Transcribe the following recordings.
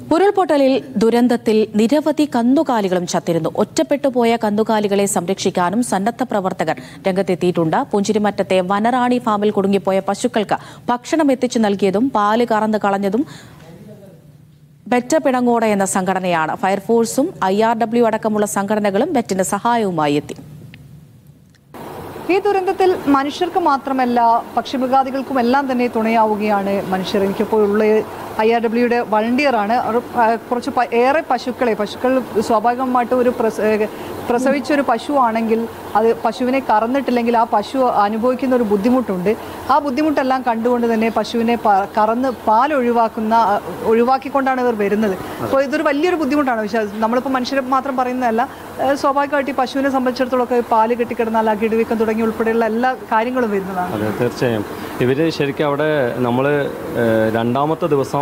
ഉരുൾപൊട്ടലിൽ ദുരന്തത്തിൽ നിരവധി കന്നുകാലികളും ചത്തിരുന്നു ഒറ്റപ്പെട്ടുപോയ കന്നുകാലികളെ സംരക്ഷിക്കാനും സന്നദ്ധ പ്രവർത്തകർ രംഗത്തെത്തിയിട്ടുണ്ട് പുഞ്ചിരിമറ്റത്തെ വനറാണി ഫാമിൽ കുടുങ്ങിപ്പോയ പശുക്കൾക്ക് ഭക്ഷണം എത്തിച്ചു നൽകിയതും പാല് കറന്നു കളഞ്ഞതും ബെറ്റ പിണങ്ങോട എന്ന സംഘടനയാണ് ഫയർഫോഴ്സും ഐ ആർ ഡബ്ല്യു അടക്കമുള്ള സംഘടനകളും ബെറ്റിന് സഹായവുമായി എത്തി ഈ ദുരന്തത്തിൽ മനുഷ്യർക്ക് മാത്രമല്ല പക്ഷിമൃഗാദികൾക്കും എല്ലാം തന്നെ തുണയാവുകയാണ് മനുഷ്യർ എനിക്കിപ്പോൾ ഉള്ള ഐ ആർ ഡബ്ല്യുടെ വളണ്ടിയറാണ് അവർ, ആ, കുറച്ച് പ- ഏറെ പശുക്കളെ പശുക്കൾ സ്വാഭാവികമായിട്ടും ഒരു പ്രസ ഏ, പ്രസവിച്ച ഒരു പശു ആണെങ്കിൽ അത് പശുവിനെ കറന്നിട്ടില്ലെങ്കിൽ ആ പശു അനുഭവിക്കുന്ന ഒരു ബുദ്ധിമുട്ടുണ്ട് ആ ബുദ്ധിമുട്ടെല്ലാം കണ്ടുകൊണ്ട് തന്നെ പശുവിനെ പ- കറന്ന് പാൽ ഒഴിവാക്കുന്ന ആ, ഒഴിവാക്കിക്കൊണ്ടാണ് ഇവർ വരുന്നത് അപ്പോൾ ഇതൊരു വലിയൊരു ബുദ്ധിമുട്ടാണ് പക്ഷേ നമ്മളിപ്പോൾ മനുഷ്യരെ മാത്രം പറയുന്നതല്ല ഏ, സ്വാഭാവികമായിട്ട് ഈ പശുവിനെ സംബന്ധിച്ചിടത്തോളം ഒക്കെ പാല് കെട്ടിക്കിടന്നാൽ ആ കിടുവീക്കം തുടങ്ങി ഉൾപ്പെടെയുള്ള എല്ലാ കാര്യങ്ങളും വരുന്നതാണ് അതെ തീർച്ചയായും ഇവർ ശരിക്കും അവിടെ നമ്മൾ രണ്ടാമത്തെ ദിവസം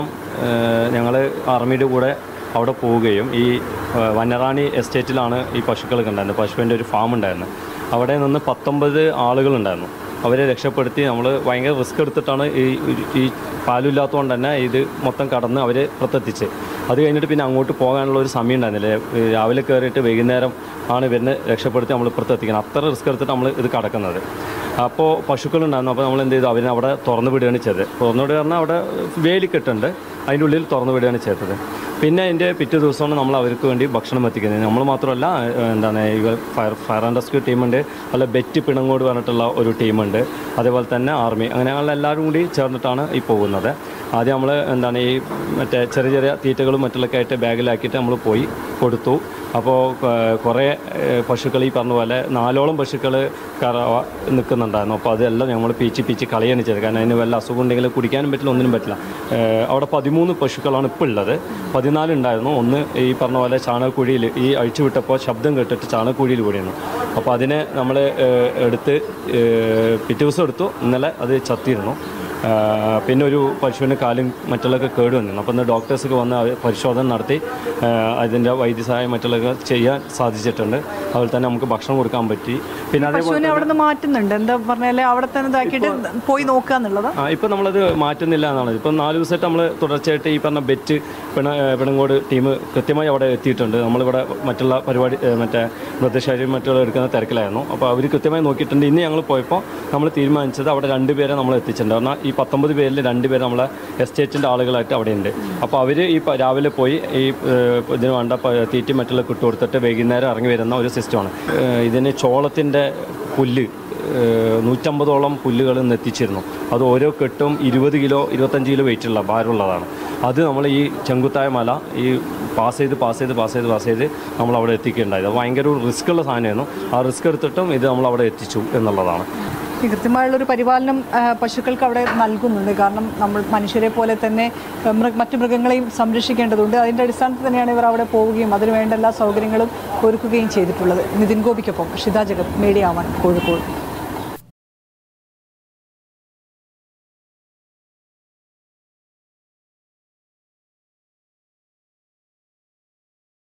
ഞങ്ങൾ ആർമിയുടെ കൂടെ അവിടെ പോവുകയും ഈ ഏഹ്, വനറാണി എസ്റ്റേറ്റിലാണ് ഈ പശുക്കൾ കണ്ടായിരുന്നത് പശുവിൻ്റെ ഒരു ഫാം ഉണ്ടായിരുന്നു അവിടെ നിന്ന് പത്തൊമ്പത് ആളുകളുണ്ടായിരുന്നു അവരെ രക്ഷപ്പെടുത്തി നമ്മൾ ഭയങ്കര റിസ്ക് എടുത്തിട്ടാണ് ഈ ഈ പാലില്ലാത്തതുകൊണ്ട് തന്നെ ഇത് മൊത്തം കടന്ന് അവരെ പുറത്തെത്തിച്ച് അത് കഴിഞ്ഞിട്ട് പിന്നെ അങ്ങോട്ട് പോകാനുള്ള ഒരു സമയം ഉണ്ടായിരുന്നില്ല ഏഹ്, രാവിലെ കയറിയിട്ട് വൈകുന്നേരം ആണ് ഇവരിനെ രക്ഷപ്പെടുത്തി നമ്മൾ പുറത്തെത്തിക്കുന്നത് അത്ര റിസ്ക് എടുത്തിട്ട് നമ്മൾ ഇത് കടക്കുന്നത് അപ്പോൾ പശുക്കളുണ്ടായിരുന്നു അപ്പോൾ നമ്മൾ എന്ത് ചെയ്തു അവരെ അവിടെ തുറന്നു വിടുകയാണ് ചെയ്തത് തുറന്നു വിടുക പറഞ്ഞാൽ അവിടെ വേലിക്കെട്ടുണ്ട് അതിൻ്റെ ഉള്ളിൽ തുറന്നു വിടുകയാണ് ചെയ്തത് പിന്നെ അതിൻ്റെ പിറ്റേ ദിവസമാണ് നമ്മൾ അവർക്ക് വേണ്ടി ഭക്ഷണം എത്തിക്കുന്നത് നമ്മൾ മാത്രമല്ല ഏഹ്, എന്താണ് ഈ ഫയർ ഫയർ ആൻഡ് റെസ്ക്യൂ ടീമുണ്ട് അതുപോലെ ബെറ്റ് പിണങ്ങോട് പറഞ്ഞിട്ടുള്ള ഒരു ടീമുണ്ട് അതേപോലെ തന്നെ ആർമി അങ്ങനെ ഞങ്ങൾ എല്ലാവരും കൂടി ചേർന്നിട്ടാണ് ഈ പോകുന്നത് ആദ്യം നമ്മൾ എന്താണ് ഈ മറ്റേ ചെറിയ ചെറിയ തീറ്റകളും മറ്റുള്ളൊക്കെ ആയിട്ട് ബാഗിലാക്കിയിട്ട് നമ്മൾ പോയി കൊടുത്തു അപ്പോൾ കുറേ ഏഹ്, പശുക്കൾ ഈ പറഞ്ഞ പോലെ നാലോളം പശുക്കൾ കറ നിൽക്കുന്നുണ്ടായിരുന്നു അപ്പോൾ അതെല്ലാം ഞങ്ങൾ പീച്ച് പീച്ച് കളയാണ് ചെയ്തത് കാരണം അതിന് വല്ല അസുഖം ഉണ്ടെങ്കിൽ കുടിക്കാനും പറ്റില്ല ഒന്നിനും പറ്റില്ല ഏഹ്, അവിടെ പതിമൂന്ന് പശുക്കളാണ് ഇപ്പോൾ ഉള്ളത് പതിനാല് ഉണ്ടായിരുന്നു ഒന്ന് ഈ പറഞ്ഞ പോലെ ചാണകക്കുഴിയിൽ ഈ അഴിച്ചു വിട്ടപ്പോൾ ശബ്ദം കേട്ടിട്ട് ചാണകക്കുഴിയിൽ കൂടിയാണ് അപ്പോൾ അതിനെ നമ്മൾ എടുത്ത് ഏഹ്, പിറ്റേ ദിവസം എടുത്തു ഇന്നലെ അത് ചത്തിരുന്നു ആ, പിന്നെ ഒരു പശുവിന് കാലും മറ്റുള്ളതൊക്കെ കേട് വന്നിരുന്നു അപ്പോൾ ഇന്ന് ഡോക്ടേഴ്സൊക്കെ വന്ന് അവർ പരിശോധന നടത്തി ആ, അതിൻ്റെ വൈദ്യസഹായം മറ്റുള്ളതൊക്കെ ചെയ്യാൻ സാധിച്ചിട്ടുണ്ട് അതുപോലെ തന്നെ നമുക്ക് ഭക്ഷണം കൊടുക്കാൻ പറ്റി പിന്നെ അതേപോലെ പശുവിനെ അവിടെ നിന്ന് മാറ്റുന്നുണ്ട് എന്താ പറഞ്ഞാൽ അവിടെ തന്നെ ഇതാക്കിയിട്ട് പോയി നോക്കുക എന്നുള്ളത് ആ ഇപ്പം നമ്മളത് മാറ്റുന്നില്ല എന്നാണ് ഇപ്പം നാല് ദിവസമായിട്ട് നമ്മൾ തുടർച്ചയായിട്ട് ഈ പറഞ്ഞ ബെറ്റ് പിണ പിണങ്ങോട് ടീം കൃത്യമായി അവിടെ എത്തിയിട്ടുണ്ട് നമ്മളിവിടെ മറ്റുള്ള പരിപാടി ഏ, മറ്റേ മൃതശരീരം മറ്റുള്ള എടുക്കുന്ന തിരക്കിലായിരുന്നു അപ്പോൾ അവർ കൃത്യമായി നോക്കിയിട്ടുണ്ട് ഇന്ന് ഞങ്ങൾ പോയപ്പോൾ നമ്മൾ തീരുമാനിച്ചത് അവിടെ രണ്ടുപേരെ നമ്മൾ എത്തിച്ചിട്ടുണ്ട് കാരണം ഈ പത്തൊമ്പത് പേരിൽ രണ്ടുപേര് നമ്മളെ എസ്റ്റേറ്റിൻ്റെ ആളുകളായിട്ട് അവിടെ ഉണ്ട് അപ്പോൾ അവർ ഈ പ- രാവിലെ പോയി ഈ ഏ, ഇതിന് വേണ്ട പ- തീറ്റി മറ്റുള്ള കിട്ടു കൊടുത്തിട്ട് വൈകുന്നേരം ഇറങ്ങി വരുന്ന ഒരു സിസ്റ്റമാണ് ഏ, ഇതിന് ചോളത്തിൻ്റെ പുല്ല് ഏഹ് നൂറ്റമ്പതോളം പുല്ലുകൾ ഇന്ന് എത്തിച്ചിരുന്നു അത് ഓരോ കെട്ടും ഇരുപത് കിലോ ഇരുപത്തഞ്ച് കിലോ വെയിറ്റുള്ള ഭാരമുള്ളതാണ് അത് നമ്മൾ ഈ ചെങ്കുത്തായ മല ഈ പാസ് ചെയ്ത് പാസ് ചെയ്ത് പാസ് ചെയ്ത് പാസ് ചെയ്ത് നമ്മൾ അവിടെ എത്തിക്കുകയുണ്ടായത് അത് ഭയങ്കര ഒരു റിസ്ക് ഉള്ള സാധനമായിരുന്നു ആ റിസ്ക് എടുത്തിട്ടും ഇത് നമ്മൾ അവിടെ എത്തിച്ചു എന്നുള്ളതാണ് ഈ കൃത്യമായുള്ളൊരു പരിപാലനം ആ, പശുക്കൾക്ക് അവിടെ നൽകുന്നുണ്ട് കാരണം നമ്മൾ മനുഷ്യരെ പോലെ തന്നെ ആ, മൃഗ മറ്റു മൃഗങ്ങളെയും സംരക്ഷിക്കേണ്ടതുണ്ട് അതിൻ്റെ അടിസ്ഥാനത്തിൽ തന്നെയാണ് ഇവർ അവിടെ പോവുകയും അതിനുവേണ്ട എല്ലാ സൗകര്യങ്ങളും ഒരുക്കുകയും ചെയ്തിട്ടുള്ളത് നിതിൻ ഗോപിക്കൊപ്പം ഷിത ജഗത് മീഡിയ വൺ കോഴിക്കോട്